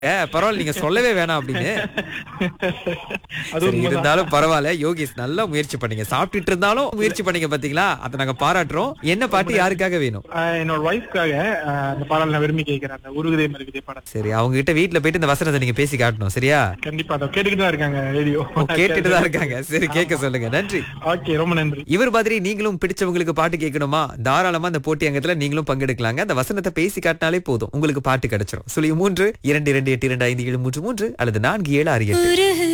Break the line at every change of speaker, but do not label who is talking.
ஏ, பரவாயில்ல நீங்க சொல்லவே வேணாம் அப்படின்னு
அது
சரி,
உண்மைதான்.
இருந்தாலும் பரவாயில்ல யோகேஷ் நல்லா முயற்சி பண்ணீங்க சாப்பிட்டுட்டு இருந்தாலும் முயற்சி பண்ணீங்க பாத்தீங்களா அதை நாங்க பாராட்டுறோம் என்ன பாட்டு யாருக்காக வேணும்
ஆஹ் என்னோட ஒய்ஃப்காக அந்த பாடல் நான் விரும்பி கேட்கிறேன் அந்த உருகுதே மருகுதே பாடல்
சரி அவங்க கிட்ட வீட்ல போயிட்டு இந்த வசனத்தை நீங்க பேசி காட்டணும் சரியா
கண்டிப்பா அதை கேட்டுக்கிட்டு தான் இருக்காங்க ரேடியோ
ஓ, கேட்டுட்டு தான் இருக்காங்க சரி கேட்க சொல்லுங்க நன்றி
ஓகே ரொம்ப நன்றி
இவர் மாதிரி நீங்களும் பிடிச்சவங்களுக்கு பாட்டு கேட்கணுமா தாராளமா அந்த போட்டி அங்கத்துல நீங்களும் பங்கெடுக்கலாங்க அந்த வசனத்தை பேசி காட்டினாலே போதும் உங்களுக்கு பாட்டு கிடைச்சிரும் சுழி மூன்று இரண்டு இரண்டு எட்டு இரண்டு ஐந்து ஏழு மூன்று மூன்று அல்லது நான்கு ஏழு ஆறு எட்டு